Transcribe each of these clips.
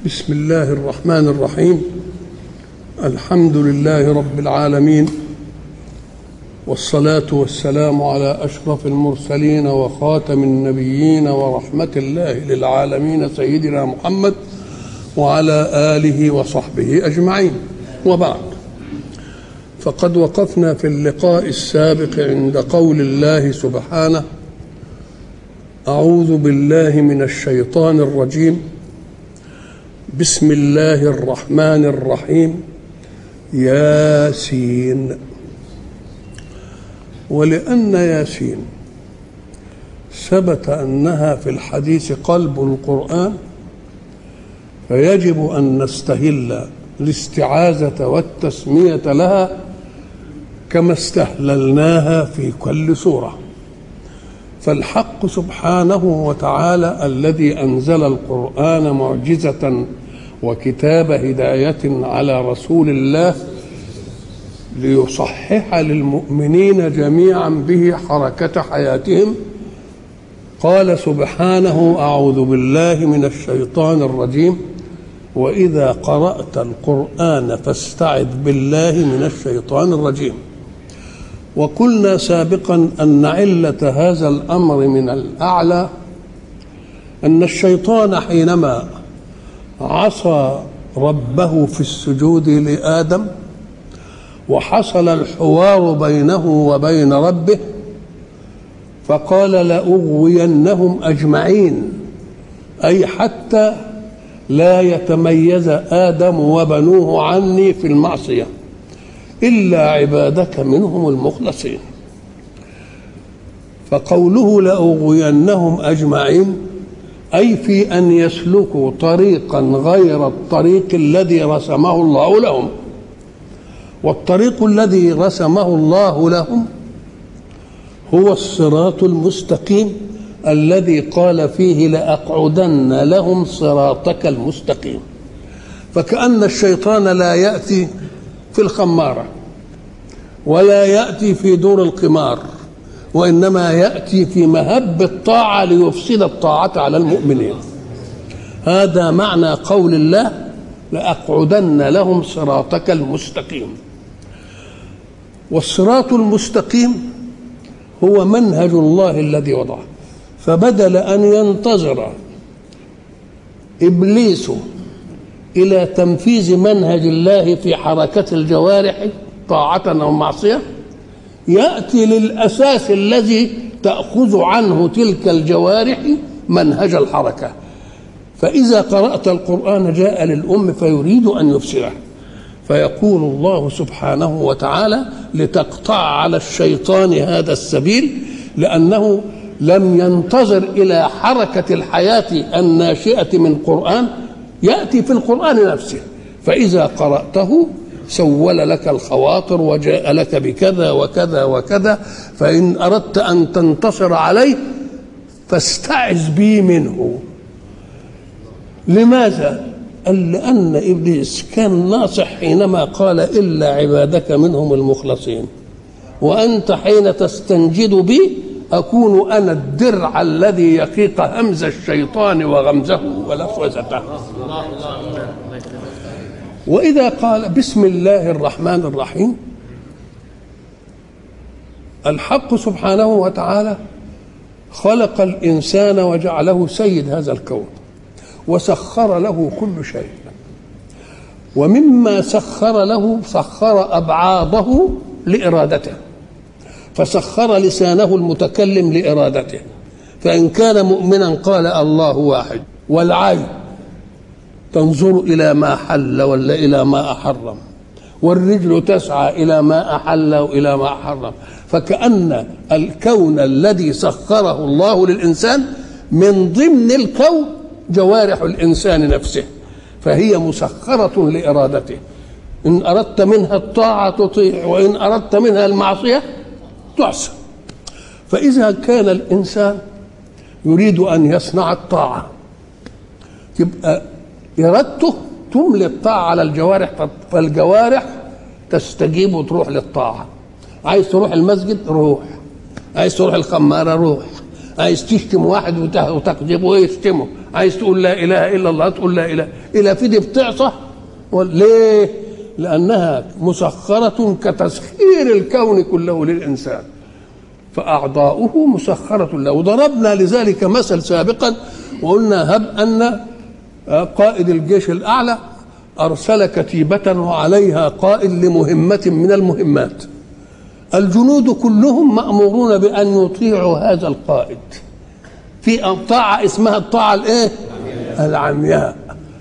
بسم الله الرحمن الرحيم الحمد لله رب العالمين والصلاة والسلام على أشرف المرسلين وخاتم النبيين ورحمة الله للعالمين سيدنا محمد وعلى آله وصحبه أجمعين وبعد فقد وقفنا في اللقاء السابق عند قول الله سبحانه أعوذ بالله من الشيطان الرجيم بسم الله الرحمن الرحيم ياسين ولأن ياسين ثبت أنها في الحديث قلب القرآن فيجب أن نستهل الاستعاذة والتسمية لها كما استهللناها في كل سورة فالحق سبحانه وتعالى الذي أنزل القرآن معجزة وكتاب هداية على رسول الله ليصحح للمؤمنين جميعا به حركة حياتهم قال سبحانه أعوذ بالله من الشيطان الرجيم وإذا قرأت القرآن فاستعذ بالله من الشيطان الرجيم وقلنا سابقا أن علة هذا الأمر من الأعلى أن الشيطان حينما عصى ربه في السجود لآدم وحصل الحوار بينه وبين ربه فقال لأغوينهم أجمعين أي حتى لا يتميز آدم وبنوه عني في المعصية إلا عبادك منهم المخلصين فقوله لأغوينهم أجمعين أي في أن يسلكوا طريقا غير الطريق الذي رسمه الله لهم والطريق الذي رسمه الله لهم هو الصراط المستقيم الذي قال فيه لأقعدن لهم صراطك المستقيم فكأن الشيطان لا يأتي في الخمارة ولا يأتي في دور القمار وإنما يأتي في مهب الطاعة ليفسد الطاعة على المؤمنين هذا معنى قول الله لأقعدن لهم صراطك المستقيم والصراط المستقيم هو منهج الله الذي وضعه فبدل أن ينتظر إبليس إلى تنفيذ منهج الله في حركة الجوارح طاعة أو معصية يأتي للأساس الذي تأخذ عنه تلك الجوارح منهج الحركة فإذا قرأت القرآن جاء للأم فيريد أن يفسره فيقول الله سبحانه وتعالى لتقطع على الشيطان هذا السبيل لأنه لم ينتظر إلى حركة الحياة الناشئة من قرآن يأتي في القرآن نفسه فإذا قرأته سول لك الخواطر وجاء لك بكذا وكذا وكذا فإن أردت أن تنتصر عليه فاستعذ بي منه لماذا؟ قال لأن إبليس كان ناصح حينما قال إلا عبادك منهم المخلصين وأنت حين تستنجد بي أكون أنا الدرع الذي يقيق همز الشيطان وغمزه ولفوزته وإذا قال بسم الله الرحمن الرحيم الحق سبحانه وتعالى خلق الإنسان وجعله سيد هذا الكون وسخر له كل شيء ومما سخر له سخر أبعاضه لإرادته فسخر لسانه المتكلم لإرادته فإن كان مؤمنا قال الله واحد والعين تنظر إلى ما حل ولا إلى ما أحرم والرجل تسعى إلى ما أحل وإلى ما حرم فكأن الكون الذي سخره الله للإنسان من ضمن الكون جوارح الإنسان نفسه فهي مسخرة لإرادته إن أردت منها الطاعة تطيع وإن أردت منها المعصية تعصى فإذا كان الإنسان يريد أن يصنع الطاعة تبقى إرادته تملي الطاعة على الجوارح فالجوارح تستجيب وتروح للطاعة عايز تروح المسجد روح عايز تروح الخمارة روح عايز تشتم واحد وتكذبه ويشتمه عايز تقول لا اله الا الله تقول لا اله اله في دي بتعصى ليه لانها مسخره كتسخير الكون كله للانسان فاعضاؤه مسخره له وضربنا لذلك مثل سابقا وقلنا هب ان قائد الجيش الاعلى ارسل كتيبه وعليها قائد لمهمه من المهمات الجنود كلهم مامورون بان يطيعوا هذا القائد في طاعه اسمها الطاعه الايه العمياء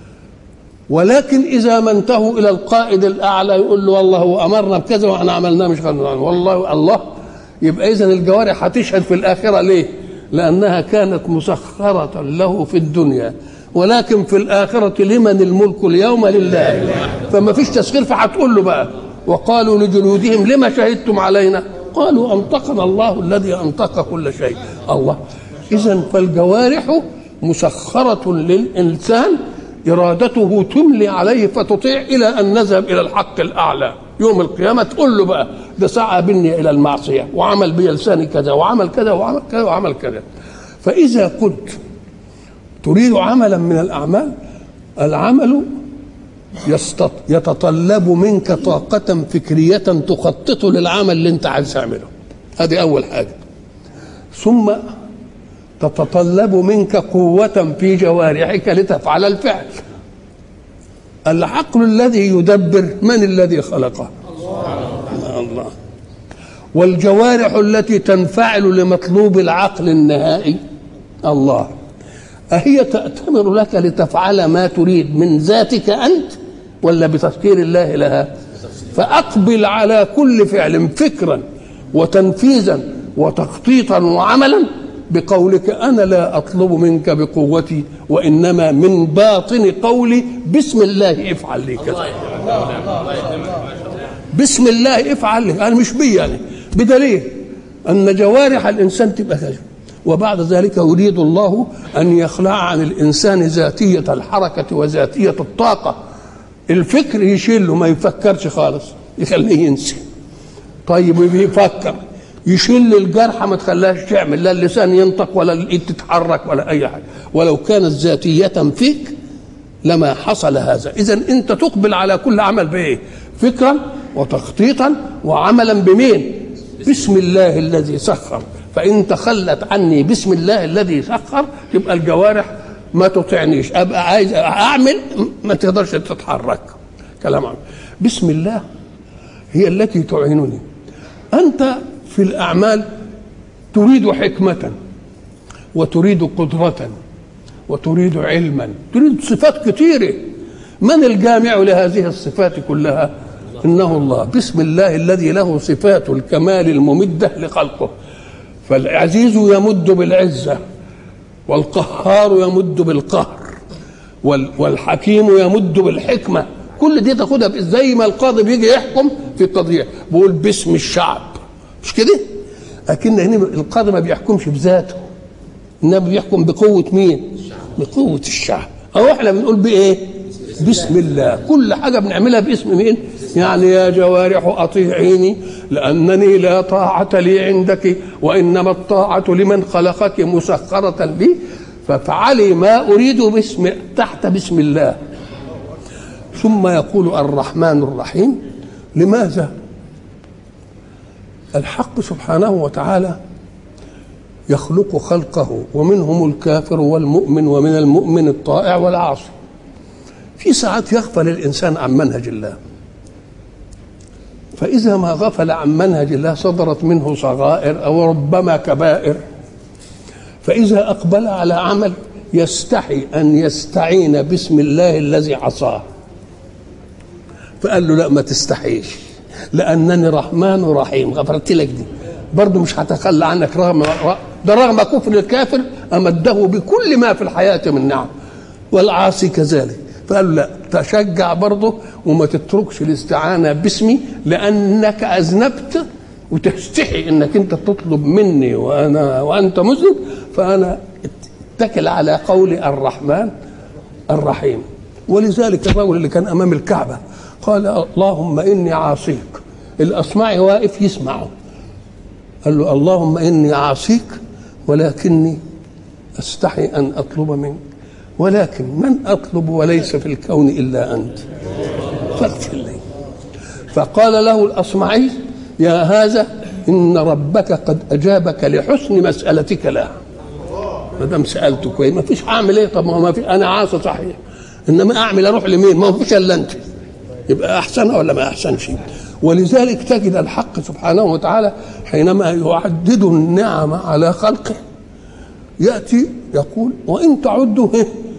ولكن اذا ما انتهوا الى القائد الاعلى يقول له والله هو امرنا بكذا واحنا عملناه مش خلنا والله الله يبقى اذا الجوارح هتشهد في الاخره ليه لانها كانت مسخره له في الدنيا ولكن في الآخرة لمن الملك اليوم لله فما فيش تسخير فهتقول له بقى وقالوا لجلودهم لما شهدتم علينا قالوا أنطقنا الله الذي أنطق كل شيء الله إذا فالجوارح مسخرة للإنسان إرادته تملي عليه فتطيع إلى أن نذهب إلى الحق الأعلى يوم القيامة تقول له بقى ده سعى بني إلى المعصية وعمل بي لساني كذا وعمل كذا وعمل كذا وعمل كذا فإذا قلت تريد عملا من الأعمال العمل يستط... يتطلب منك طاقة فكرية تخطط للعمل اللي أنت عايز تعمله هذه أول حاجة ثم تتطلب منك قوة في جوارحك لتفعل الفعل العقل الذي يدبر من الذي خلقه الله, الله. والجوارح التي تنفعل لمطلوب العقل النهائي الله أهي تأتمر لك لتفعل ما تريد من ذاتك أنت ولا بتفكير الله لها فأقبل على كل فعل فكرا وتنفيذا وتخطيطا وعملا بقولك أنا لا أطلب منك بقوتي وإنما من باطن قولي بسم الله افعل لي كذا بسم الله افعل لي أنا مش بي يعني بدليل أن جوارح الإنسان تبقى كذا وبعد ذلك يريد الله أن يخلع عن الإنسان ذاتية الحركة وذاتية الطاقة الفكر يشيله ما يفكرش خالص يخليه ينسي طيب يفكر يشيل الجرحى ما تخليهاش تعمل لا اللسان ينطق ولا الايد تتحرك ولا اي حاجه ولو كانت ذاتيه فيك لما حصل هذا اذا انت تقبل على كل عمل بايه فكرا وتخطيطا وعملا بمين بسم الله الذي سخر فإن تخلت عني بسم الله الذي سخر تبقى الجوارح ما تطعنيش أبقى عايز أعمل ما تقدرش تتحرك كلام عم. بسم الله هي التي تعينني أنت في الأعمال تريد حكمة وتريد قدرة وتريد علما تريد صفات كثيرة من الجامع لهذه الصفات كلها إنه الله بسم الله الذي له صفات الكمال الممدة لخلقه فالعزيز يمد بالعزة والقهار يمد بالقهر والحكيم يمد بالحكمة كل دي تاخدها زي ما القاضي بيجي يحكم في القضية بيقول باسم الشعب مش كده لكن هنا القاضي ما بيحكمش بذاته انما بيحكم بقوة مين بقوة الشعب او احنا بنقول بايه بسم الله كل حاجة بنعملها باسم مين يعني يا جوارح أطيعيني لأنني لا طاعة لي عندك وإنما الطاعة لمن خلقك مسخرة بي فافعلي ما أريد باسم تحت بسم الله ثم يقول الرحمن الرحيم لماذا الحق سبحانه وتعالى يخلق خلقه ومنهم الكافر والمؤمن ومن المؤمن الطائع والعاصي في ساعات يغفل الإنسان عن منهج الله فإذا ما غفل عن منهج الله صدرت منه صغائر أو ربما كبائر فإذا أقبل على عمل يستحي أن يستعين باسم الله الذي عصاه فقال له لا ما تستحيش لأنني رحمن رحيم غفرت لك دي برضه مش هتخلى عنك رغم ده رغم كفر الكافر أمده بكل ما في الحياة من نعم والعاصي كذلك فقال لا تشجع برضه وما تتركش الاستعانة باسمي لأنك أذنبت وتستحي انك انت تطلب مني وانا وانت مذنب فانا اتكل على قول الرحمن الرحيم ولذلك الرجل اللي كان امام الكعبه قال اللهم اني عاصيك الاصمعي واقف يسمعه قال له اللهم اني عاصيك ولكني استحي ان اطلب منك ولكن من اطلب وليس في الكون الا انت فاغفر لي فقال له الاصمعي يا هذا ان ربك قد اجابك لحسن مسالتك له ما دام سالته كويس ما فيش اعمل ايه طب ما هو ما في انا عاصي صحيح انما اعمل اروح لمين ما هو فيش الا انت يبقى احسن ولا ما احسنش ولذلك تجد الحق سبحانه وتعالى حينما يعدد النعم على خلقه ياتي يقول وان تعدوا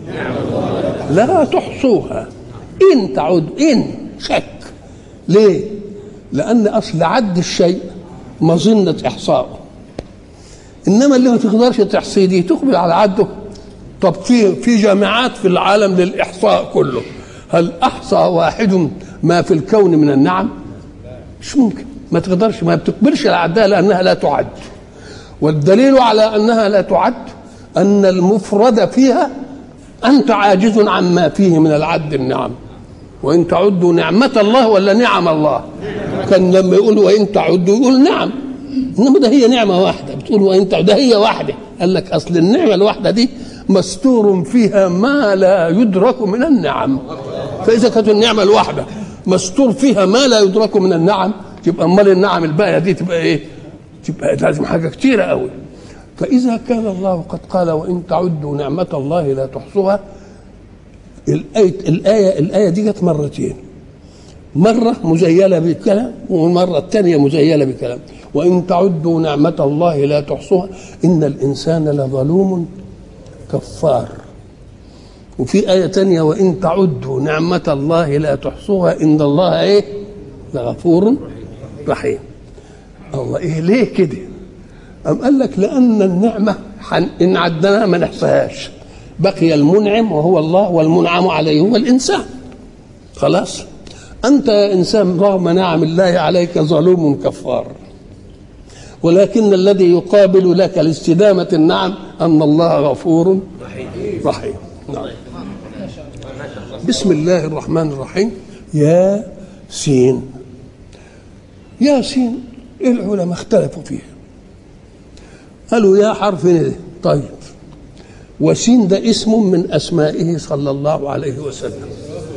لا تحصوها ان تعدوا ان شك ليه لان اصل عد الشيء مظنه احصائه انما اللي ما تقدرش تحصيه دي تقبل على عده طب في في جامعات في العالم للاحصاء كله هل احصى واحد ما في الكون من النعم مش ممكن ما تقدرش ما بتقبلش على عدها لانها لا تعد والدليل على انها لا تعد ان المفرد فيها انت عاجز عما فيه من العد النعم وان تعدوا نعمه الله ولا نعم الله كان لما يقول وان تعدوا يقول نعم انما ده هي نعمه واحده بتقول وان تعدوا ده هي واحده قال لك اصل النعمه الواحده دي مستور فيها ما لا يدرك من النعم فاذا كانت النعمه الواحده مستور فيها ما لا يدرك من النعم يبقى امال النعم الباقيه دي تبقى ايه؟ تبقى لازم حاجه كتيره قوي فاذا كان الله قد قال وان تعدوا نعمه الله لا تحصوها الآية الآية الآية دي جت مرتين مرة مزيلة بكلام والمرة الثانية مزيلة بكلام وإن تعدوا نعمة الله لا تحصوها إن الإنسان لظلوم كفار وفي آية تانية وإن تعدوا نعمة الله لا تحصوها إن الله إيه لغفور رحيم الله إيه ليه كده أم قال لك لأن النعمة إن عدناها ما نحصيهاش بقي المنعم وهو الله والمنعم عليه هو الإنسان خلاص أنت يا إنسان رغم نعم الله عليك ظلوم كفار ولكن الذي يقابل لك لاستدامة النعم أن الله غفور رحيم نعم. بسم الله الرحمن الرحيم يا سين يا سين العلماء اختلفوا فيها قالوا يا حرف ندى طيب وسين ده اسم من اسمائه صلى الله عليه وسلم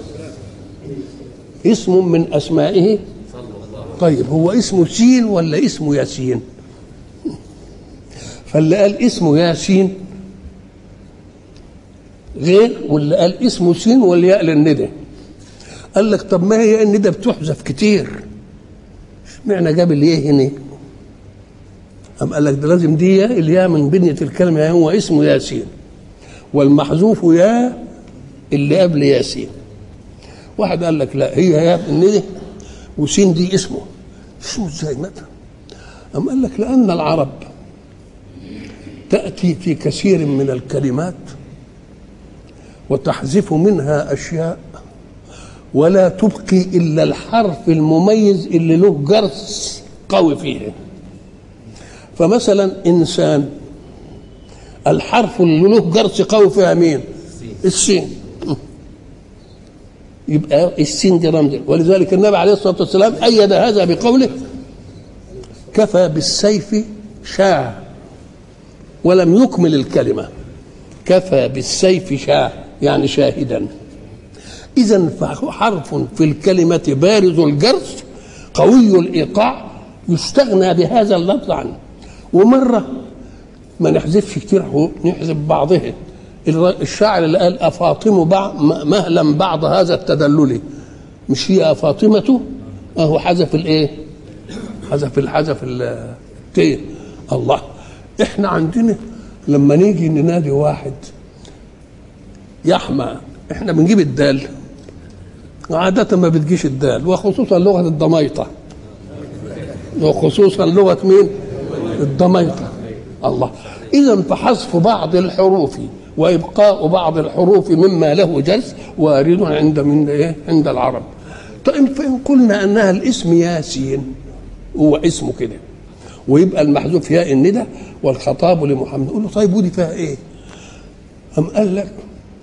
اسم من اسمائه طيب هو اسمه سين ولا اسمه ياسين فاللي قال اسمه ياسين غير واللي قال اسمه سين والياء للندى قال لك طب ما هي الندى بتحذف كتير اشمعنى جاب الياء هنا أم قال لك ده لازم دي الياء من بنية الكلمة هو اسمه ياسين والمحذوف يا اللي قبل ياسين واحد قال لك لا هي يا الندى وسين دي اسمه اسمه ازاي مثلا أم قال لك لأن العرب تأتي في كثير من الكلمات وتحذف منها أشياء ولا تبقي إلا الحرف المميز اللي له جرس قوي فيه فمثلا إنسان الحرف اللي له جرس قوي فيها مين السين يبقى السين دي رمز ولذلك النبي عليه الصلاة والسلام أيد هذا بقوله كفى بالسيف شاع ولم يكمل الكلمة كفى بالسيف شاع يعني شاهدا إذا فحرف في الكلمة بارز الجرس قوي الإيقاع يستغنى بهذا اللفظ عنه ومرة ما نحذفش كتير نحذف بعضه الشاعر اللي قال أفاطم بعض مهلا بعض هذا التدلل مش هي أفاطمة أهو حذف الإيه؟ حذف الحذف التيه الله احنا عندنا لما نيجي ننادي واحد يحمى احنا بنجيب الدال عادة ما بتجيش الدال وخصوصا لغة الضميطة وخصوصا لغة مين؟ الضميطة الله إذا فحذف بعض الحروف وإبقاء بعض الحروف مما له جلس وارد عند من إيه؟ عند العرب طيب فإن قلنا أنها الاسم ياسين هو اسمه كده ويبقى المحذوف ياء الندى والخطاب لمحمد نقول له طيب ودي فيها ايه؟ أم قال لك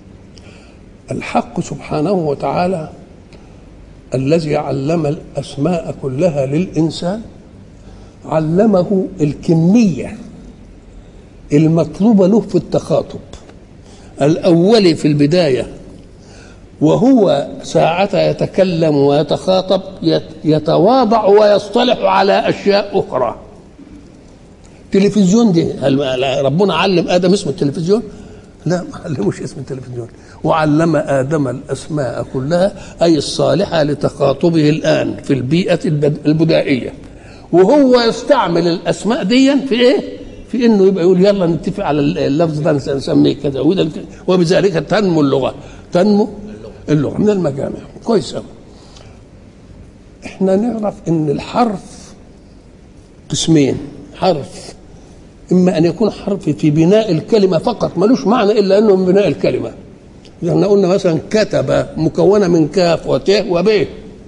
الحق سبحانه وتعالى الذي علم الأسماء كلها للإنسان علمه الكمية المطلوبة له في التخاطب الأولي في البداية وهو ساعة يتكلم ويتخاطب يتواضع ويصطلح على أشياء أخرى تلفزيون دي هل ربنا علم آدم اسم التلفزيون لا ما علموش اسم التلفزيون وعلم آدم الأسماء كلها أي الصالحة لتخاطبه الآن في البيئة البدائية وهو يستعمل الأسماء دي في إيه؟ في إنه يبقى يقول يلا نتفق على اللفظ ده نسميه كذا وبذلك تنمو اللغة تنمو اللغة من المجامع كويس أوي احنا نعرف ان الحرف قسمين حرف اما ان يكون حرف في بناء الكلمه فقط ملوش معنى الا انه من بناء الكلمه احنا قلنا مثلا كتب مكونه من كاف وت وب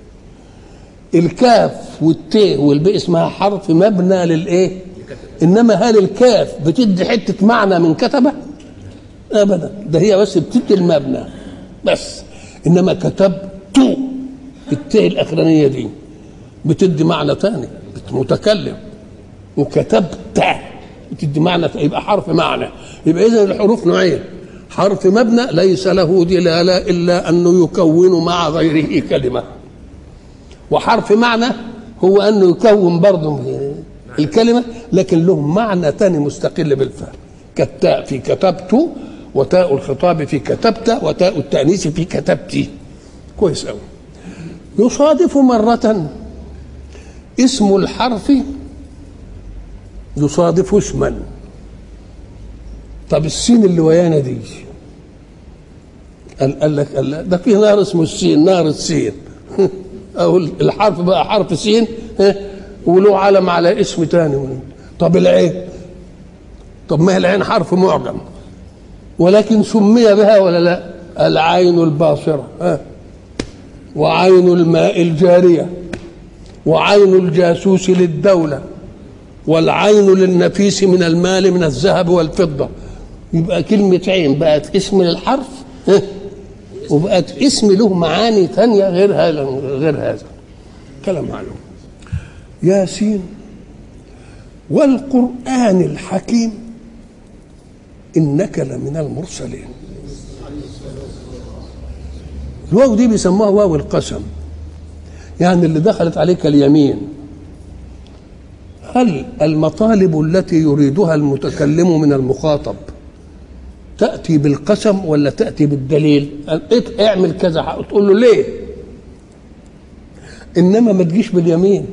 الكاف والت والب اسمها حرف مبنى للايه انما هل الكاف بتدي حته معنى من كتبه ابدا ده هي بس بتدي المبنى بس انما كتبت التاء الاخرانيه دي بتدي معنى ثاني متكلم وكتبت بتدي معنى يبقى حرف معنى يبقى اذا الحروف نوعين حرف مبنى ليس له دلاله الا انه يكون مع غيره كلمه وحرف معنى هو انه يكون برضه الكلمه لكن له معنى ثاني مستقل بالفعل كالتاء في كتبت وتاء الخطاب في كتبت وتاء التانيث في كتبتي كويس قوي يصادف مره اسم الحرف يصادف اسما طب السين اللي ويانا دي قال, قال لك قال ده في نهر اسمه السين نهر السين او الحرف بقى حرف سين وله علم على اسم تاني طب العين طب ما هي العين حرف معجم ولكن سمي بها ولا لا العين الباصرة ها وعين الماء الجارية وعين الجاسوس للدولة والعين للنفيس من المال من الذهب والفضة يبقى كلمة عين بقت اسم للحرف ها وبقت اسم له معاني ثانية غير هذا غير هذا كلام معلوم ياسين والقرآن الحكيم إنك لمن المرسلين الواو دي بيسموها واو القسم يعني اللي دخلت عليك اليمين هل المطالب التي يريدها المتكلم من المخاطب تأتي بالقسم ولا تأتي بالدليل اعمل كذا تقول له ليه إنما ما تجيش باليمين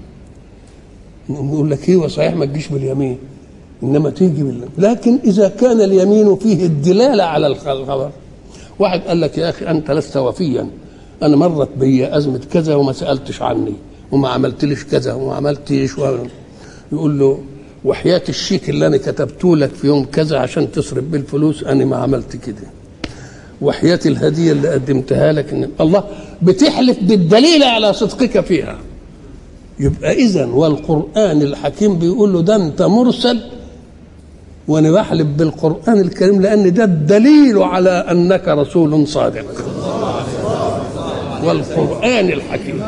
يقول لك ايوه صحيح ما تجيش باليمين انما تيجي بالله لكن اذا كان اليمين فيه الدلاله على الخبر واحد قال لك يا اخي انت لست وفيا انا مرت بي ازمه كذا وما سالتش عني وما عملتليش كذا وما عملتش و... يقول له وحياة الشيك اللي انا كتبته لك في يوم كذا عشان تصرف بيه الفلوس انا ما عملت كده وحياة الهدية اللي قدمتها لك إن الله بتحلف بالدليل على صدقك فيها يبقى إذا والقرآن الحكيم بيقول له ده أنت مرسل وأنا بحلف بالقرآن الكريم لأن ده الدليل على أنك رسول صادق والقرآن الحكيم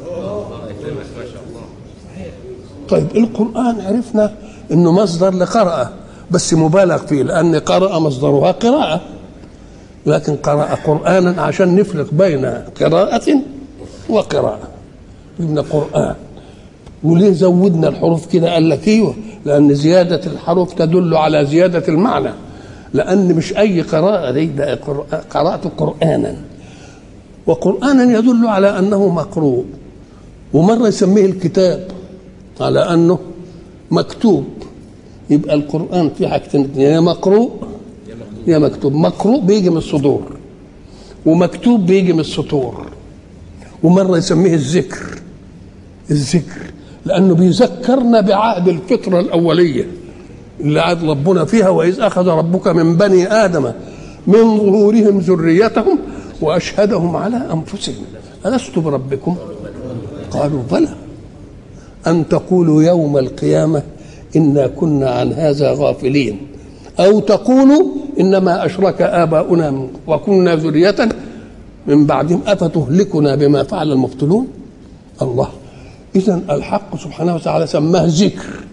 طيب القرآن عرفنا انه مصدر لقرأة بس مبالغ فيه لأن قرأ مصدرها قراءة لكن قرأ قرآنا عشان نفرق بين قراءة وقراءة جبنا قرآن وليه زودنا الحروف كده قال لك ايوه لأن زيادة الحروف تدل على زيادة المعنى لأن مش أي قراءة دي ده قرأت قرآنا وقرآنا يدل على أنه مقروء ومرة يسميه الكتاب على أنه مكتوب يبقى القرآن في حاجتين يا مقروء يا مكتوب مقروء بيجي من الصدور ومكتوب بيجي من السطور ومرة يسميه الذكر الذكر لأنه بيذكرنا بعهد الفطرة الأولية اللي عاد ربنا فيها وإذ أخذ ربك من بني آدم من ظهورهم ذريتهم وأشهدهم على أنفسهم ألست بربكم قالوا بلى أن تقولوا يوم القيامة إنا كنا عن هذا غافلين أو تقولوا إنما أشرك آباؤنا وكنا ذرية من بعدهم أفتهلكنا بما فعل المبطلون الله إذا الحق سبحانه وتعالى سماه ذكر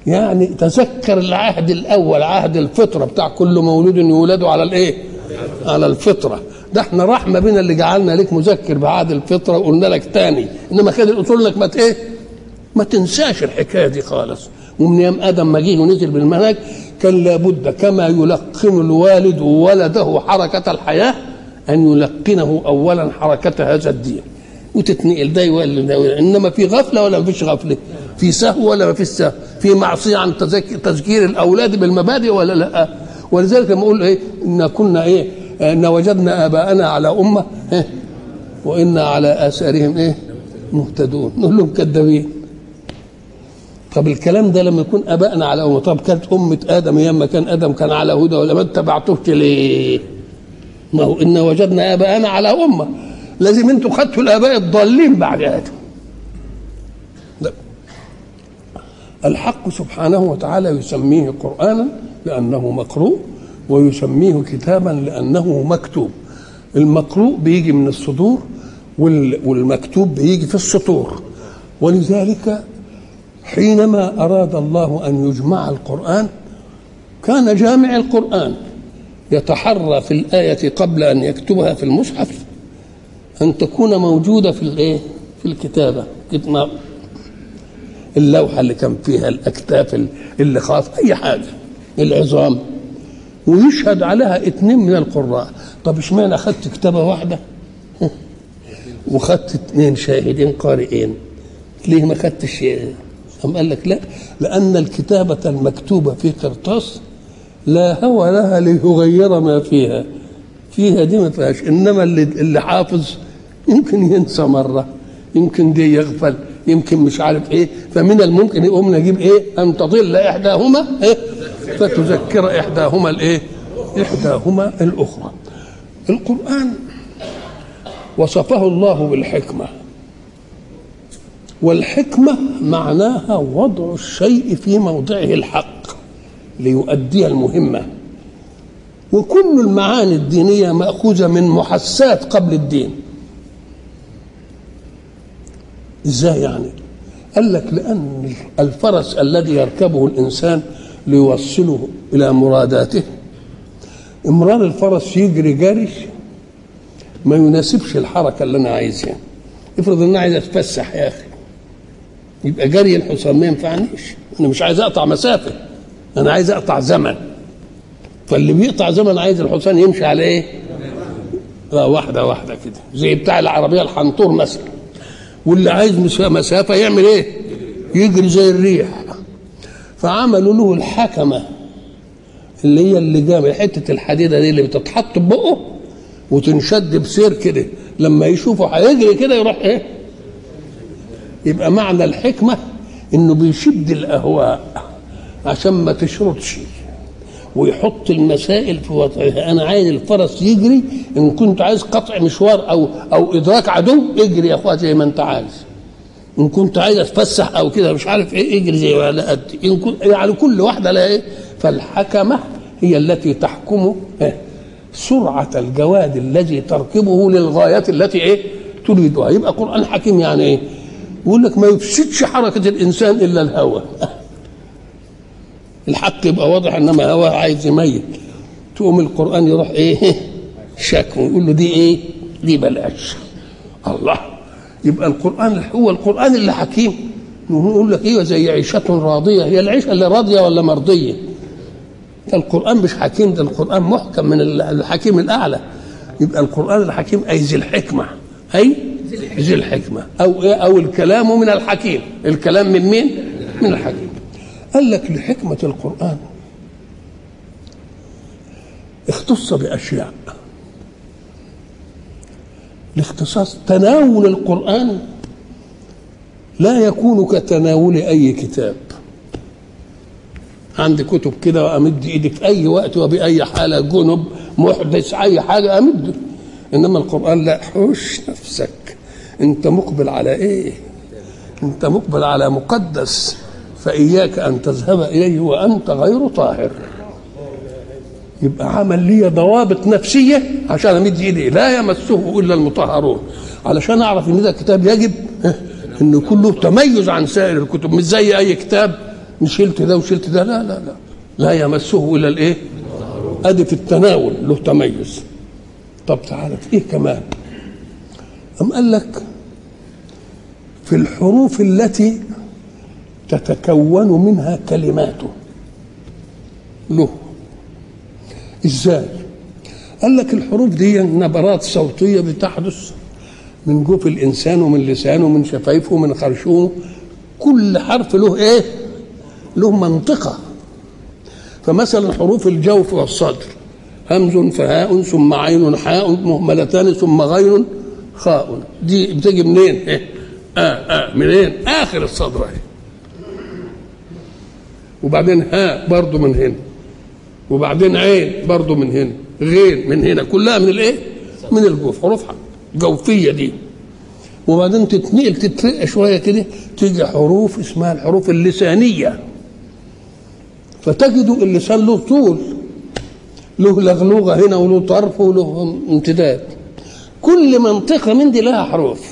يعني تذكر العهد الاول عهد الفطره بتاع كل مولود يولد على الايه على الفطره ده احنا رحمه بنا اللي جعلنا لك مذكر بعهد الفطره وقلنا لك تاني انما كان الاصول لك ما ايه ما تنساش الحكايه دي خالص ومن يوم ادم ما جه ونزل بالمنهج كان لابد كما يلقن الوالد ولده حركه الحياه ان يلقنه اولا حركه هذا الدين وتتنقل ده يولي ده انما في غفله ولا ما فيش غفله في سهو ولا ما فيش سهو في معصيه عن تذكير الاولاد بالمبادئ ولا لا ولذلك لما اقول ايه ان كنا ايه ان وجدنا اباءنا على امه إيه؟ وانا على اثارهم ايه مهتدون نقول لهم كذابين طب الكلام ده لما يكون ابائنا على امه طب كانت امه ادم ايام ما كان ادم كان على هدى ولا ما اتبعتوش ليه؟ ما هو ان وجدنا اباءنا على امه لازم انتوا خدتوا الاباء الضالين بعد ادم الحق سبحانه وتعالى يسميه قرانا لانه مقروء ويسميه كتابا لانه مكتوب المقروء بيجي من الصدور والمكتوب بيجي في السطور ولذلك حينما اراد الله ان يجمع القران كان جامع القران يتحرى في الايه قبل ان يكتبها في المصحف ان تكون موجوده في الايه في الكتابه اللوحه اللي كان فيها الاكتاف اللي خاف اي حاجه العظام ويشهد عليها اثنين من القراء طب اشمعنى اخذت كتابه واحده وخدت اثنين شاهدين قارئين ليه ما خدتش أم قال لك لا لأن الكتابة المكتوبة في قرطاس لا هوى لها ليغير ما فيها فيها دي ما فيهاش إنما اللي, اللي حافظ يمكن ينسى مرة يمكن دي يغفل يمكن مش عارف ايه فمن الممكن يقوم نجيب ايه ان تضل احداهما ايه فتذكر احداهما الايه احداهما الاخرى القران وصفه الله بالحكمه والحكمه معناها وضع الشيء في موضعه الحق ليؤدي المهمه وكل المعاني الدينيه ماخوذه من محسات قبل الدين ازاي يعني قال لك لان الفرس الذي يركبه الانسان ليوصله الى مراداته امرار الفرس يجري جري ما يناسبش الحركه اللي انا عايزها افرض ان انا عايز اتفسح يا اخي يبقى جري الحصان ما ينفعنيش انا مش عايز اقطع مسافه انا عايز اقطع زمن فاللي بيقطع زمن عايز الحصان يمشي على ايه واحده واحده كده زي بتاع العربيه الحنطور مثلا واللي عايز مسافه يعمل ايه يجري زي الريح فعملوا له الحكمه اللي هي اللي جاب حته الحديده دي اللي بتتحط بقه وتنشد بسير كده لما يشوفه هيجري كده يروح ايه يبقى معنى الحكمه انه بيشد الاهواء عشان ما تشرطش ويحط المسائل في وضعها انا عايز الفرس يجري ان كنت عايز قطع مشوار او او ادراك عدو اجري يا اخويا زي ما انت عايز ان كنت عايز اتفسح او كده مش عارف ايه اجري زي ما قد ان كنت يعني كل واحده لها ايه فالحكمه هي التي تحكم إيه؟ سرعه الجواد الذي تركبه للغايه التي ايه تريدها يبقى قران حكيم يعني ايه يقول لك ما يفسدش حركه الانسان الا الهوى الحق يبقى واضح انما هو عايز يميت تقوم القران يروح ايه شك ويقول له دي ايه دي بلاش الله يبقى القران هو القران اللي حكيم نقول لك ايوه زي عيشه راضيه هي العيشه اللي راضيه ولا مرضيه القران مش حكيم ده القران محكم من الحكيم الاعلى يبقى القران الحكيم اي ذي الحكمه اي ذي الحكمه او ايه او الكلام من الحكيم الكلام من مين من الحكيم قال لك لحكمة القرآن اختص بأشياء الاختصاص تناول القرآن لا يكون كتناول أي كتاب عندي كتب كده وأمد إيدي في أي وقت وبأي حالة جنب محدث أي حاجة أمد إنما القرآن لا حوش نفسك أنت مقبل على إيه أنت مقبل على مقدس فإياك أن تذهب إليه وأنت غير طاهر يبقى عمل لي ضوابط نفسية عشان أمد إيدي لا يمسه إلا المطهرون علشان أعرف إن ده كتاب يجب إنه كله تميز عن سائر الكتب مش زي أي كتاب شلت ده وشلت ده لا لا لا لا يمسه الا الايه ادي في التناول له تميز طب تعالى ايه كمان أم قال لك في الحروف التي تتكون منها كلماته له ازاي قال لك الحروف دي نبرات صوتيه بتحدث من جوف الانسان ومن لسانه ومن شفايفه ومن خرشومه كل حرف له ايه له منطقه فمثلا حروف الجوف والصدر همز فهاء ثم عين حاء مهملتان ثم غين خاء دي بتيجي منين ايه آه آه منين اخر الصدر اهي وبعدين هاء برضه من هنا وبعدين عين برضه من هنا غين من هنا كلها من الايه من الجوف حروف جوفيه دي وبعدين تتنقل تترقى شويه كده تيجي حروف اسمها الحروف اللسانيه فتجد اللسان له طول له لغلوغه هنا وله طرف وله امتداد كل منطقه من دي لها حروف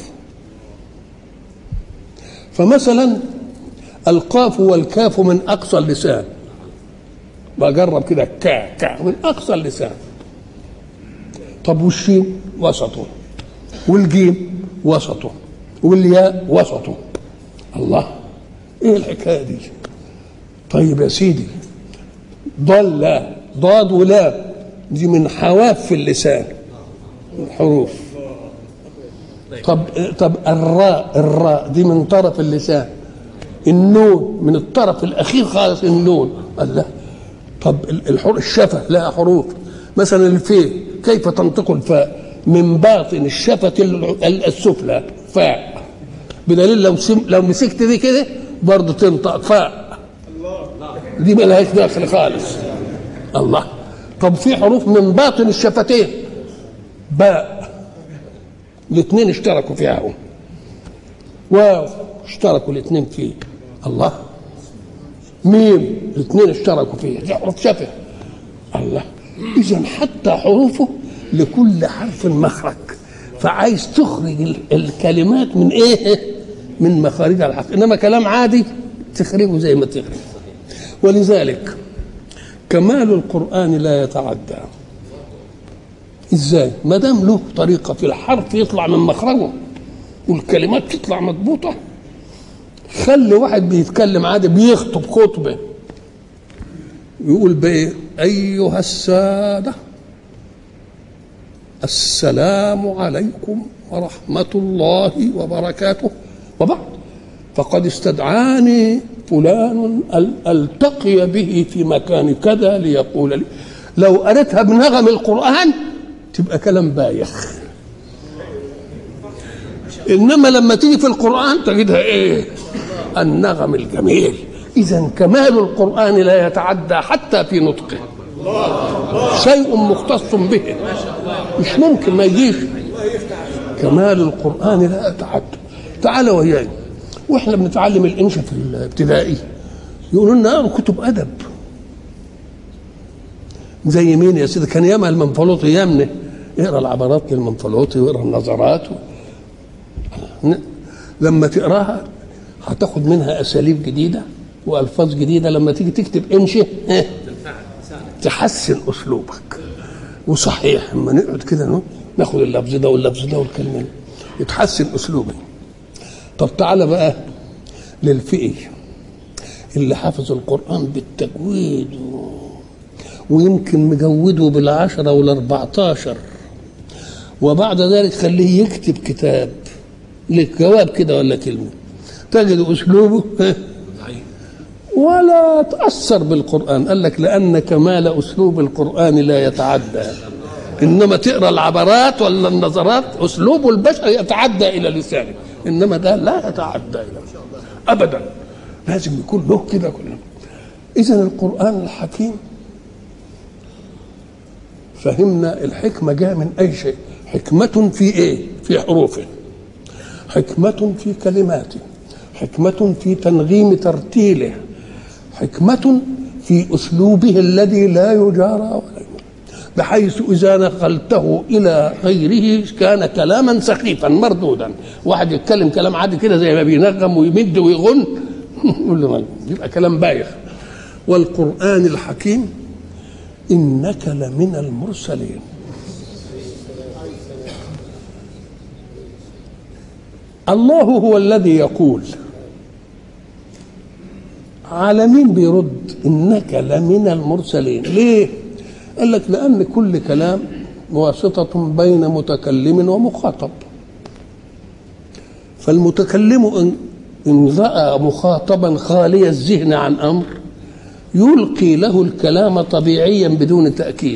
فمثلا القاف والكاف من اقصى اللسان بجرب كده كا كا من اقصى اللسان طب والشين وسطه والجيم وسطه والياء وسطه الله ايه الحكايه دي طيب يا سيدي ضل ضاد ولا دي من حواف في اللسان الحروف طب طب الراء الراء دي من طرف اللسان النون من الطرف الاخير خالص النون الله طب الحروف الشفه لها حروف مثلا الفي كيف تنطق الفاء من باطن الشفة السفلى فاء بدليل لو سم لو مسكت دي كده برضه تنطق فاء دي ملهاش داخل خالص الله طب في حروف من باطن الشفتين باء الاثنين اشتركوا فيها هم واو اشتركوا الاثنين فيه الله ميم الاثنين اشتركوا فيه دي حروف شفه الله اذا حتى حروفه لكل حرف مخرج فعايز تخرج الكلمات من ايه من مخارجها الحق انما كلام عادي تخرجه زي ما تخرج ولذلك كمال القران لا يتعدى ازاي ما دام له طريقه في الحرف يطلع من مخرجه والكلمات تطلع مضبوطه خلي واحد بيتكلم عادي بيخطب خطبه يقول بايه ايها الساده السلام عليكم ورحمه الله وبركاته وبعد فقد استدعاني فلان التقي به في مكان كذا ليقول لي لو قريتها بنغم القران تبقى كلام بايخ انما لما تيجي في القران تجدها ايه النغم الجميل اذا كمال القران لا يتعدى حتى في نطقه شيء مختص به مش ممكن ما يجيش كمال القران لا يتعدى تعال وياي واحنا بنتعلم الانشاء في الابتدائي يقولوا لنا اقروا كتب ادب زي مين يا سيدي كان ياما المنفلوطي يامنه اقرا العبارات للمنفلوطي واقرا النظرات و... لما تقراها هتاخد منها اساليب جديده والفاظ جديده لما تيجي تكتب انشئ تحسن اسلوبك وصحيح اما نقعد كده ناخد اللفظ ده واللفظ ده والكلمه دي يتحسن اسلوبي طب تعالى بقى للفئي اللي حافظ القرآن بالتجويد ويمكن مجوده بالعشرة والأربعتاشر وبعد ذلك خليه يكتب كتاب لك جواب كده ولا كلمة تجد أسلوبه ولا تأثر بالقرآن قال لك لأن كمال أسلوب القرآن لا يتعدى إنما تقرأ العبرات ولا النظرات أسلوب البشر يتعدى إلى لسانه إنما ده لا يتعدى إلى أبدا لازم يكون له كده كله إذا القرآن الحكيم فهمنا الحكمة جاء من أي شيء حكمة في إيه؟ في حروفه حكمة في كلماته حكمة في تنغيم ترتيله حكمة في أسلوبه الذي لا يجارى ولا بحيث إذا نقلته إلى غيره كان كلاما سخيفا مردودا واحد يتكلم كلام عادي كده زي ما بينغم ويمد ويغن يقول له مجنون يبقى كلام بايخ والقرآن الحكيم إنك لمن المرسلين الله هو الذي يقول على مين بيرد انك لمن المرسلين ليه قال لك لان كل كلام واسطه بين متكلم ومخاطب فالمتكلم ان ان راى مخاطبا خالي الذهن عن امر يلقي له الكلام طبيعيا بدون تاكيد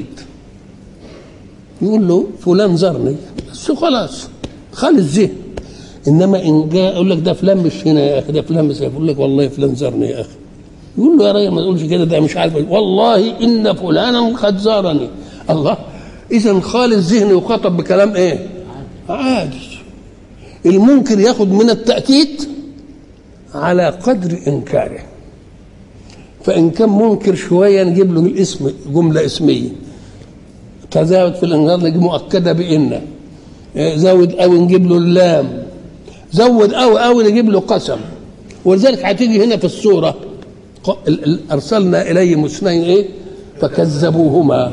يقول له فلان زرني بس خلاص خالي الذهن انما ان جاء يقول لك ده فلان مش هنا يا اخي ده فلان مش هنا يقول لك والله فلان زارني يا اخي يقول له يا راجل ما تقولش كده ده مش عارف والله ان فلانا قد زارني الله اذا خالي الذهن يخاطب بكلام ايه عادي الممكن ياخد من التاكيد على قدر انكاره فان كان منكر شويه نجيب له الاسم جمله اسميه تزاود في الانكار نجيب مؤكده بان زود او نجيب له اللام زود او او نجيب له قسم ولذلك هتيجي هنا في السوره ارسلنا اليهم اثنين ايه فكذبوهما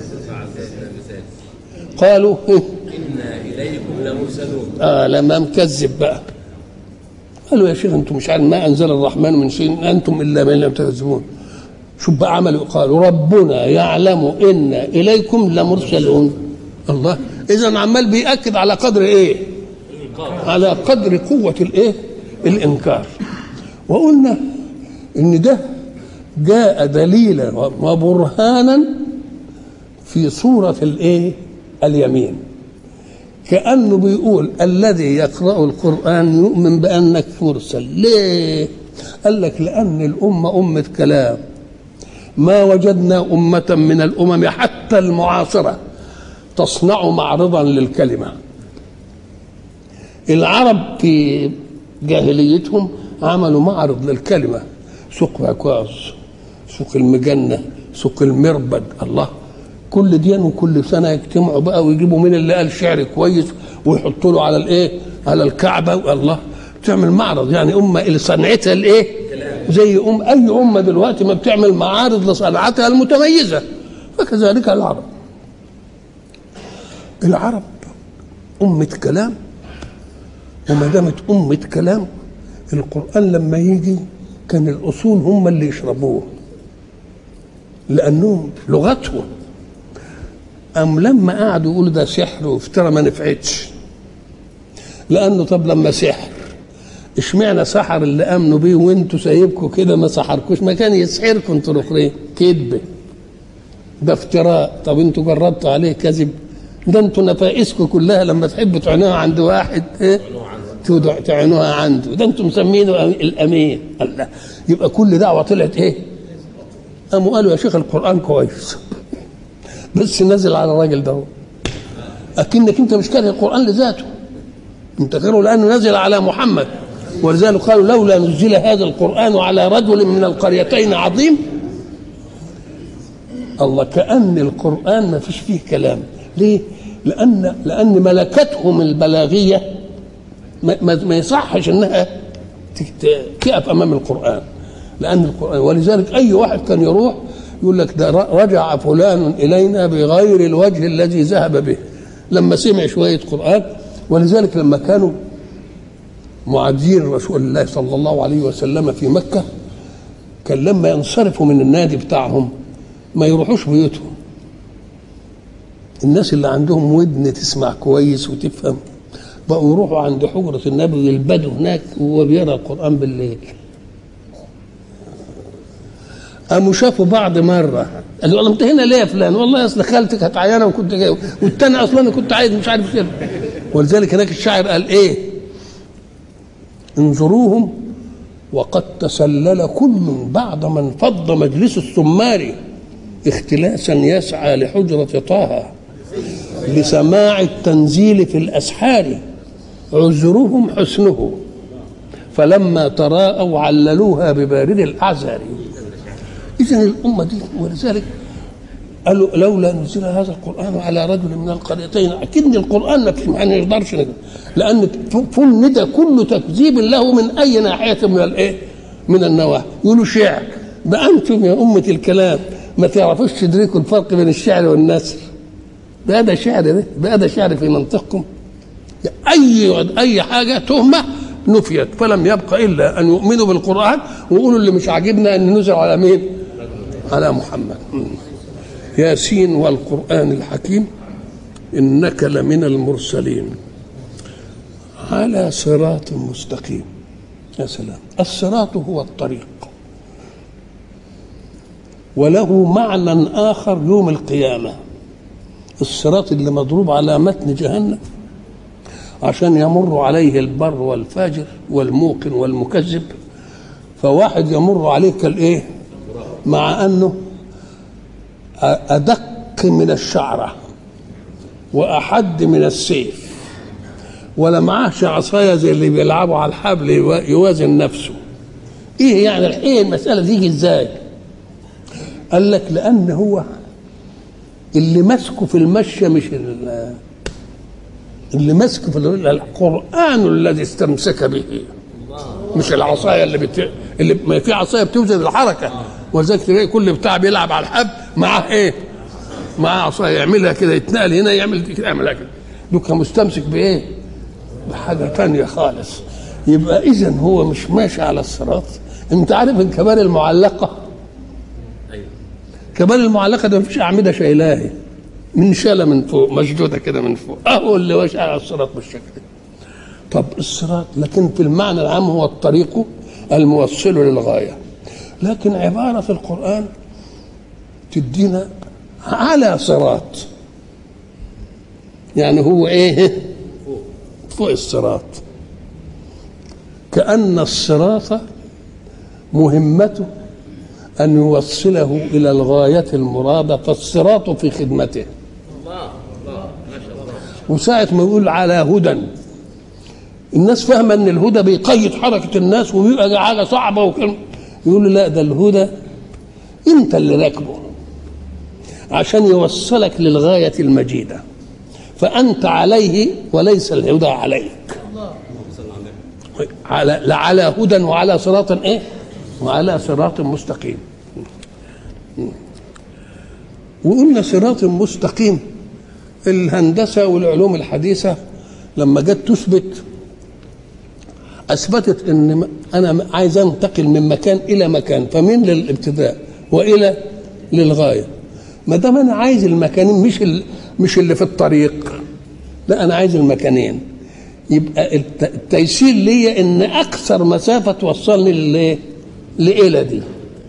قالوا إيه؟ إنا إليكم لمرسلون اه لما مكذب بقى قالوا يا شيخ انتم مش عارف ما انزل الرحمن من شيء انتم الا من لم تكذبون شوف بقى عملوا قالوا ربنا يعلم ان اليكم لمرسلون الله اذا عمال بياكد على قدر ايه على قدر قوه الايه الانكار وقلنا ان ده جاء دليلا وبرهانا في صوره الايه اليمين كانه بيقول الذي يقرا القران يؤمن بانك مرسل ليه قال لك لان الامه امه كلام ما وجدنا امه من الامم حتى المعاصره تصنع معرضا للكلمه العرب في جاهليتهم عملوا معرض للكلمه سوق عكاظ سوق المجنه سوق المربد الله كل دين وكل سنه يجتمعوا بقى ويجيبوا مين اللي قال شعر كويس ويحطوا له على الايه على الكعبه الله تعمل معرض يعني امه اللي صنعتها الايه زي ام اي امه دلوقتي ما بتعمل معارض لصنعتها المتميزه فكذلك العرب العرب أمة كلام وما دامت أمة كلام القرآن لما يجي كان الأصول هم اللي يشربوه لأنهم لغتهم أم لما قعدوا يقولوا ده سحر وافترى ما نفعتش لأنه طب لما سحر اشمعنى سحر اللي امنوا بيه وانتوا سايبكم كده ما سحركوش ما كان يسحركم انتوا الاخرين كذبه ده افتراء طب انتوا جربتوا عليه كذب ده انتوا نفائسكم كلها لما تحبوا تعينوها عند واحد ايه تودع- تعينوها عنده ده انتوا مسمينه أم- الامين الله يبقى كل دعوه طلعت ايه قاموا قالوا يا شيخ القران كويس بس نزل على الراجل ده اكنك انت مش كاره القران لذاته انت كاره لانه نزل على محمد ولذلك قالوا لولا نزل هذا القران على رجل من القريتين عظيم الله كأن القرآن ما فيش فيه كلام ليه؟ لأن لأن ملكتهم البلاغية ما, ما, ما يصحش إنها ت- ت- تقف أمام القرآن لأن القرآن ولذلك أي واحد كان يروح يقول لك ده ر- رجع فلان إلينا بغير الوجه الذي ذهب به لما سمع شوية قرآن ولذلك لما كانوا معادين رسول الله صلى الله عليه وسلم في مكة كان لما ينصرفوا من النادي بتاعهم ما يروحوش بيوتهم الناس اللي عندهم ودن تسمع كويس وتفهم بقوا يروحوا عند حجرة النبي يلبدوا هناك وهو بيقرا القرآن بالليل قاموا شافوا بعض مرة قالوا والله انت هنا ليه يا فلان؟ والله اصل خالتك كانت عيانة وكنت جاي والتاني اصلا انا كنت عايز مش عارف كده ولذلك هناك الشاعر قال ايه؟ انظروهم وقد تسلل كل بعد ما انفض مجلس السمار اختلاسا يسعى لحجرة طه لسماع التنزيل في الأسحار عذرهم حسنه فلما تراءوا عللوها ببارد الأعذار إذا الأمة دي ولذلك قالوا لولا نزل هذا القرآن على رجل من القريتين أكن القرآن ما فيش- ما نقدرش نقدر لأن فند كل تكذيب له من أي ناحية من الإيه؟ من النواحي يقولوا شعر بقى انتم يا امه الكلام ما تعرفوش تدركوا الفرق بين الشعر والنثر بقى ده شعر ده بقى ده شعر في منطقكم اي اي حاجه تهمه نفيت فلم يبق الا ان يؤمنوا بالقران ويقولوا اللي مش عاجبنا ان نزل على مين؟ على محمد ياسين والقران الحكيم انك لمن المرسلين على صراط مستقيم يا سلام الصراط هو الطريق وله معنى اخر يوم القيامه الصراط اللي مضروب على متن جهنم عشان يمر عليه البر والفاجر والموقن والمكذب فواحد يمر عليه كالايه مع انه ادق من الشعره واحد من السيف ولا معاهش عصايه زي اللي بيلعبوا على الحبل يوازن نفسه ايه يعني الحين المساله تيجي ازاي قال لك لان هو اللي ماسكه في المشيه مش اللي ماسكه في القران الذي استمسك به مش العصايه اللي بت... اللي ما في عصايه بتوزن الحركه ولذلك تلاقي كل بتاع بيلعب على الحب معاه ايه؟ معاه عصايه يعملها كده يتنقل هنا يعمل كده يعملها كده دوكا مستمسك بايه؟ بحاجه ثانيه خالص يبقى اذا هو مش ماشي على الصراط انت عارف الكبار المعلقه كبار المعلقه ده مفيش اعمده شايلاها من شاله من فوق مشدوده كده من فوق اهو اللي ماشي على الصراط بالشكل ده طب الصراط لكن في المعنى العام هو الطريق الموصل للغايه لكن عباره القران تدينا على صراط يعني هو ايه فوق الصراط كأن الصراط مهمته أن يوصله إلى الغاية المرادة فالصراط في خدمته وساعة ما يقول على هدى الناس فاهمة أن الهدى بيقيد حركة الناس وبيبقى حاجة صعبة وكلمة يقول لا ده الهدى أنت اللي راكبه عشان يوصلك للغاية المجيدة فأنت عليه وليس الهدى عليك على لعلى هدى وعلى صراط ايه وعلى صراط مستقيم وقلنا صراط مستقيم الهندسة والعلوم الحديثة لما جت تثبت أثبتت أن أنا عايز أنتقل من مكان إلى مكان فمن للابتداء وإلى للغاية ما دام أنا عايز المكانين مش مش اللي في الطريق لا أنا عايز المكانين يبقى التيسير ليا ان اكثر مسافه توصلني للايه؟ لإلى دي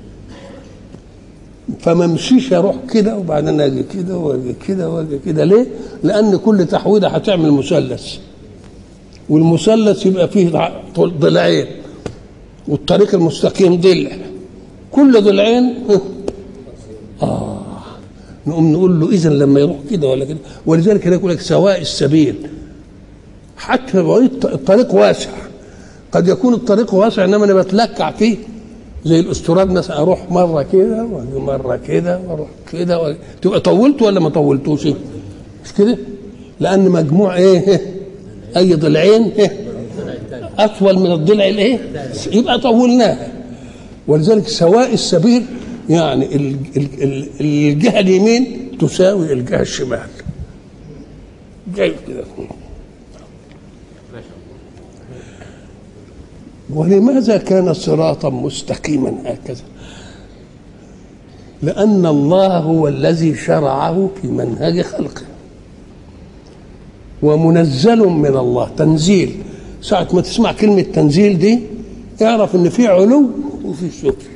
فما امشيش اروح كده وبعدين اجي كده واجي كده واجي كده ليه؟ لان كل تحويده هتعمل مثلث والمثلث يبقى فيه ضلعين والطريق المستقيم ضلع كل ضلعين اه نقوم نقول له اذا لما يروح كده ولا كده ولذلك يقول لك سواء السبيل حتى الطريق واسع قد يكون الطريق واسع انما انا بتلكع فيه زي الاستراد مثلا اروح مره كده واجي مره كده واروح كده و... تبقى طولت ولا ما طولتوش مش كده لان مجموع ايه اي ضلعين إيه؟ اطول من الضلع الايه يبقى طولناه ولذلك سواء السبيل يعني الجهه اليمين تساوي الجهه الشمال جاي كده ولماذا كان صراطا مستقيما هكذا لأن الله هو الذي شرعه في منهج خلقه ومنزل من الله تنزيل ساعة ما تسمع كلمة تنزيل دي اعرف ان في علو وفي سفل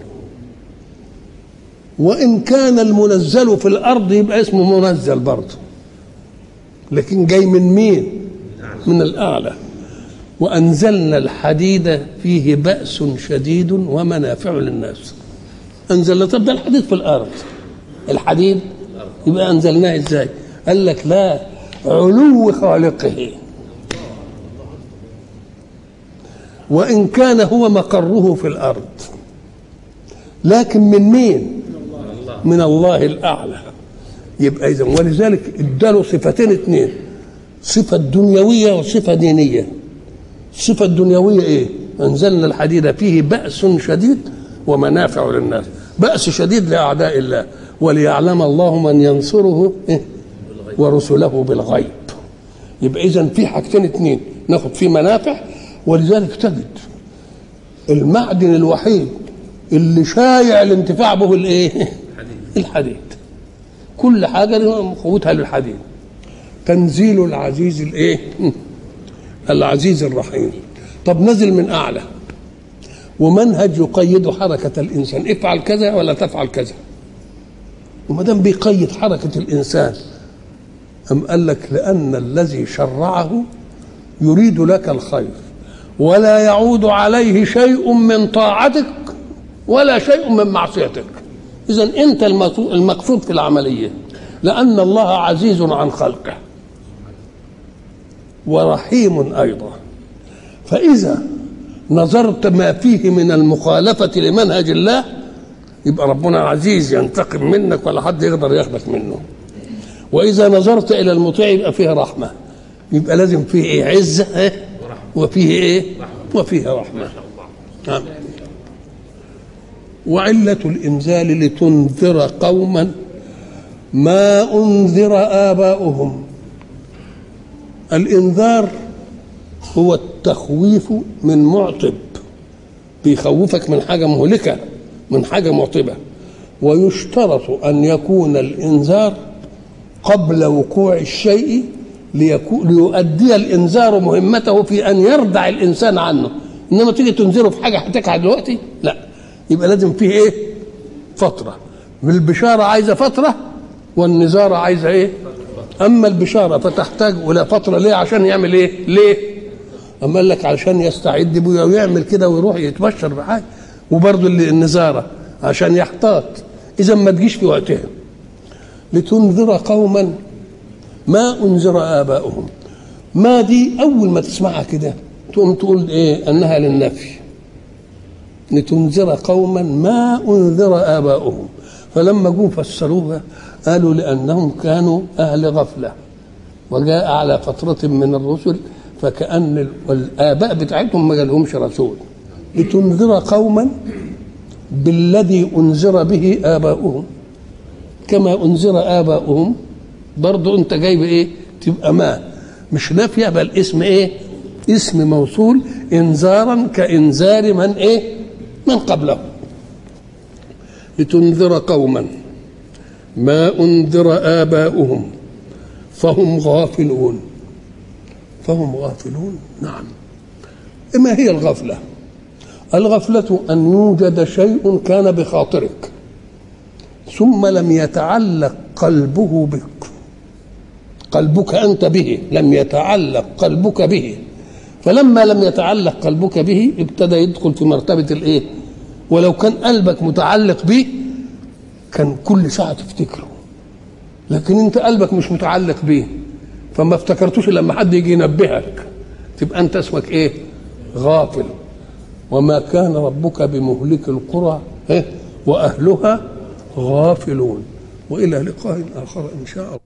وان كان المنزل في الارض يبقى اسمه منزل برضه لكن جاي من مين من الاعلى وأنزلنا الحديد فيه بأس شديد ومنافع للناس أنزلنا طب ده الحديد في الأرض الحديد يبقى أنزلناه إزاي قال لك لا علو خالقه وإن كان هو مقره في الأرض لكن من مين من الله الأعلى يبقى إذا ولذلك اداله صفتين اثنين صفة دنيوية وصفة دينية الصفة الدنيوية إيه؟ انزلنا الحديد فيه باس شديد ومنافع للناس باس شديد لاعداء الله وليعلم الله من ينصره إيه؟ ورسله بالغيب يبقى اذا في حاجتين اتنين ناخد فيه منافع ولذلك تجد المعدن الوحيد اللي شايع الانتفاع به الايه الحديد كل حاجه قوتها للحديد تنزيل العزيز الايه العزيز الرحيم طب نزل من اعلى ومنهج يقيد حركه الانسان افعل كذا ولا تفعل كذا وما دام بيقيد حركه الانسان أم قال لك لأن الذي شرعه يريد لك الخير ولا يعود عليه شيء من طاعتك ولا شيء من معصيتك إذا أنت المقصود في العملية لأن الله عزيز عن خلقه ورحيم أيضا فإذا نظرت ما فيه من المخالفة لمنهج الله يبقى ربنا عزيز ينتقم منك ولا حد يقدر ياخدك منه واذا نظرت الى المطيع يبقى فيه رحمه يبقى لازم فيه ايه عزه إيه؟ وفيه ايه وفيه رحمه نعم وعلة الإنزال لتنذر قوما ما أنذر آباؤهم الإنذار هو التخويف من معطب بيخوفك من حاجة مهلكة من حاجة معطبة ويشترط أن يكون الإنذار قبل وقوع الشيء ليؤدي الانذار مهمته في ان يردع الانسان عنه انما تيجي تنذره في حاجه هتقع دلوقتي لا يبقى لازم فيه ايه فتره البشاره عايزه فتره والنزاره عايزه ايه اما البشاره فتحتاج الى فتره ليه عشان يعمل ايه ليه اما قال لك عشان يستعد بيه ويعمل كده ويروح يتبشر بحاجه وبرضه النزاره عشان يحتاط اذا ما تجيش في وقتها لتنذر قوما ما انذر اباؤهم ما دي اول ما تسمعها كده تقوم تقول ايه انها للنفي لتنذر قوما ما انذر اباؤهم فلما جم فسروها قالوا لانهم كانوا اهل غفله وجاء على فتره من الرسل فكأن الآباء بتاعتهم ما جالهمش رسول لتنذر قوما بالذي أنذر به آباؤهم كما انذر اباؤهم برضه انت جايب ايه تبقى ما مش نافيه بل اسم ايه اسم موصول انذارا كانذار من ايه من قبله لتنذر قوما ما انذر اباؤهم فهم غافلون فهم غافلون نعم ما هي الغفله الغفله ان يوجد شيء كان بخاطرك ثم لم يتعلق قلبه بك قلبك انت به لم يتعلق قلبك به فلما لم يتعلق قلبك به ابتدى يدخل في مرتبه الايه ولو كان قلبك متعلق به كان كل ساعه تفتكره لكن انت قلبك مش متعلق به فما افتكرتوش لما حد يجي ينبهك تبقى انت اسمك ايه غافل وما كان ربك بمهلك القرى واهلها غافلون والى لقاء اخر ان شاء الله